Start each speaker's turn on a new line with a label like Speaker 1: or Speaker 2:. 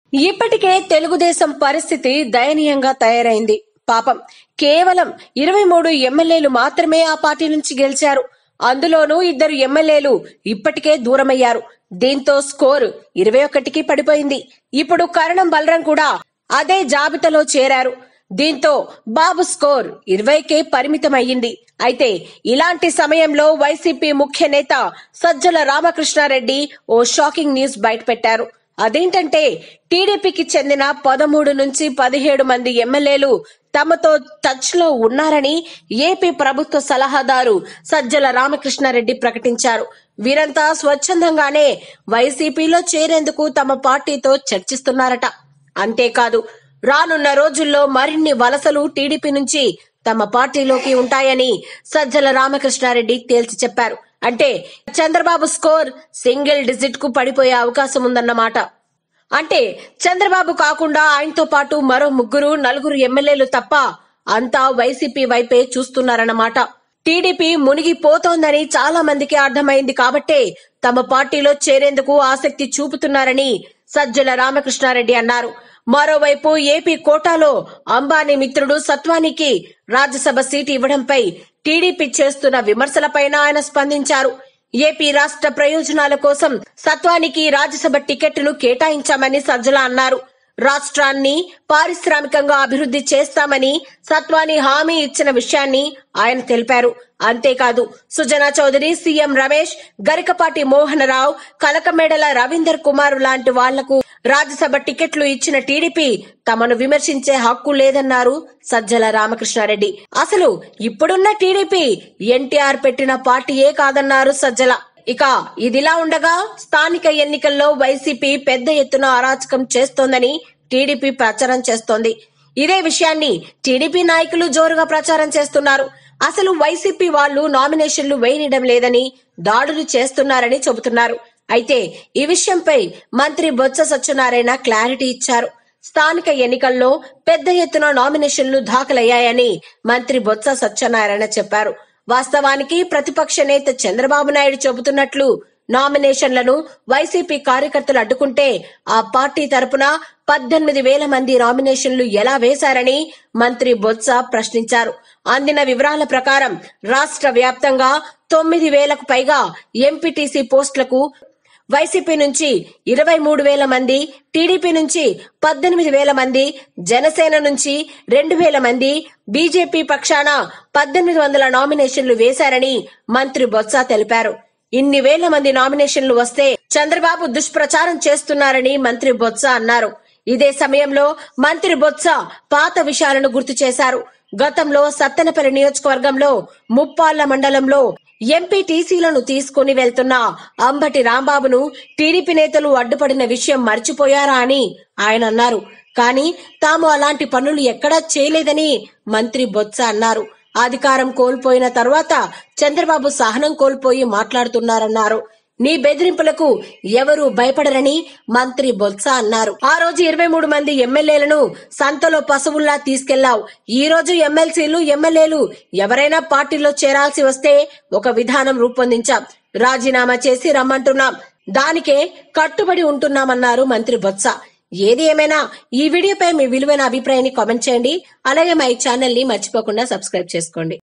Speaker 1: ఇప్పటికే తెలుగుదేశం పరిస్థితి దయనీయంగా తయారైంది పాపం కేవలం ఇరవై మూడు ఎమ్మెల్యేలు మాత్రమే ఆ పార్టీ నుంచి గెలిచారు అందులోనూ ఇద్దరు ఎమ్మెల్యేలు ఇప్పటికే దూరమయ్యారు దీంతో స్కోర్ ఇరవై ఒకటికి పడిపోయింది ఇప్పుడు కరణం బలరాం కూడా అదే జాబితాలో చేరారు దీంతో బాబు స్కోర్ ఇరవైకే పరిమితమయ్యింది అయితే ఇలాంటి సమయంలో వైసీపీ ముఖ్య నేత సజ్జల రామకృష్ణారెడ్డి ఓ షాకింగ్ న్యూస్ బయటపెట్టారు అదేంటంటే టీడీపీకి చెందిన పదమూడు నుంచి పదిహేడు మంది ఎమ్మెల్యేలు తమతో టచ్ లో ఉన్నారని ఏపీ ప్రభుత్వ సలహాదారు సజ్జల రామకృష్ణారెడ్డి ప్రకటించారు వీరంతా స్వచ్ఛందంగానే వైసీపీలో చేరేందుకు తమ పార్టీతో చర్చిస్తున్నారట అంతేకాదు రానున్న రోజుల్లో మరిన్ని వలసలు టీడీపీ నుంచి తమ పార్టీలోకి ఉంటాయని సజ్జల రామకృష్ణారెడ్డి తేల్చి చెప్పారు అంటే చంద్రబాబు స్కోర్ సింగిల్ డిజిట్ కు పడిపోయే అవకాశం ఉందన్నమాట అంటే చంద్రబాబు కాకుండా ఆయనతో పాటు మరో ముగ్గురు నలుగురు ఎమ్మెల్యేలు తప్ప అంతా వైసీపీ వైపే చూస్తున్నారన్నమాట టీడీపీ మునిగిపోతోందని చాలా మందికి అర్థమైంది కాబట్టే తమ పార్టీలో చేరేందుకు ఆసక్తి చూపుతున్నారని సజ్జల రామకృష్ణారెడ్డి అన్నారు మరోవైపు ఏపీ కోటాలో అంబానీ మిత్రుడు సత్వానికి రాజ్యసభ సీటు ఇవ్వడంపై టీడీపీ చేస్తున్న విమర్శలపైన ఆయన స్పందించారు ఏపీ రాష్ట్ర ప్రయోజనాల కోసం సత్వానికి రాజ్యసభ టికెట్ను కేటాయించామని సజ్జల అన్నారు రాష్ట్రాన్ని పారిశ్రామికంగా అభివృద్ధి చేస్తామని సత్వాని హామీ ఇచ్చిన విషయాన్ని ఆయన తెలిపారు అంతేకాదు సుజనా చౌదరి సీఎం రమేష్ గరికపాటి మోహనరావు కలకమేడల రవీందర్ కుమార్ లాంటి వాళ్లకు రాజ్యసభ టికెట్లు ఇచ్చిన టీడీపీ తమను విమర్శించే హక్కు లేదన్నారు సజ్జల రామకృష్ణారెడ్డి అసలు ఇప్పుడున్న టీడీపీ ఎన్టీఆర్ పెట్టిన పార్టీయే కాదన్నారు సజ్జల ఇక ఇదిలా ఉండగా స్థానిక ఎన్నికల్లో వైసీపీ పెద్ద ఎత్తున అరాచకం చేస్తోందని టీడీపీ ప్రచారం చేస్తోంది ఇదే విషయాన్ని టీడీపీ నాయకులు జోరుగా ప్రచారం చేస్తున్నారు అసలు వైసీపీ వాళ్ళు నామినేషన్లు వేయనిడం లేదని దాడులు చేస్తున్నారని చెబుతున్నారు అయితే ఈ విషయంపై మంత్రి బొత్స సత్యనారాయణ క్లారిటీ ఇచ్చారు స్థానిక ఎన్నికల్లో పెద్ద ఎత్తున నామినేషన్లు దాఖలయ్యాయని మంత్రి బొత్స సత్యనారాయణ చెప్పారు వాస్తవానికి ప్రతిపక్ష నేత చంద్రబాబు నాయుడు చెబుతున్నట్లు నామినేషన్లను వైసీపీ కార్యకర్తలు అడ్డుకుంటే ఆ పార్టీ తరపున పద్దెనిమిది వేల మంది నామినేషన్లు ఎలా వేశారని మంత్రి బొత్స ప్రశ్నించారు అందిన వివరాల ప్రకారం రాష్ట్ర వ్యాప్తంగా తొమ్మిది వేలకు పైగా ఎంపీటీసీ పోస్టులకు వైసీపీ నుంచి ఇరవై మూడు వేల మంది టీడీపీ నుంచి పద్దెనిమిది వేల మంది జనసేన నుంచి రెండు వేల మంది బీజేపీ పక్షాన పద్దెనిమిది వందల నామినేషన్లు వేశారని మంత్రి బొత్స తెలిపారు ఇన్ని వేల మంది నామినేషన్లు వస్తే చంద్రబాబు దుష్ప్రచారం చేస్తున్నారని మంత్రి బొత్స అన్నారు ఇదే సమయంలో మంత్రి బొత్స పాత విషయాలను గుర్తు చేశారు గతంలో సత్తెనపల్లి నియోజకవర్గంలో ముప్పాళ్ల మండలంలో ఎంపీటీసీలను తీసుకుని వెళ్తున్న అంబటి రాంబాబును టీడీపీ నేతలు అడ్డుపడిన విషయం మర్చిపోయారా అని ఆయన అన్నారు కానీ తాము అలాంటి పనులు ఎక్కడా చేయలేదని మంత్రి బొత్స అన్నారు అధికారం కోల్పోయిన తర్వాత చంద్రబాబు సహనం కోల్పోయి మాట్లాడుతున్నారన్నారు నీ బెదిరింపులకు ఎవరు భయపడరని మంత్రి బొత్స అన్నారు ఆ రోజు ఇరవై మూడు మంది ఎమ్మెల్యేలను సంతలో పశువుల్లా తీసుకెళ్లావు ఈ రోజు ఎమ్మెల్సీలు ఎమ్మెల్యేలు ఎవరైనా పార్టీలో చేరాల్సి వస్తే ఒక విధానం రూపొందించాం రాజీనామా చేసి రమ్మంటున్నాం దానికే కట్టుబడి ఉంటున్నామన్నారు మంత్రి బొత్స ఏది ఏమైనా ఈ వీడియోపై మీ విలువైన అభిప్రాయాన్ని కామెంట్ చేయండి అలాగే మా ఈ ఛానల్ ని మర్చిపోకుండా సబ్స్క్రైబ్ చేసుకోండి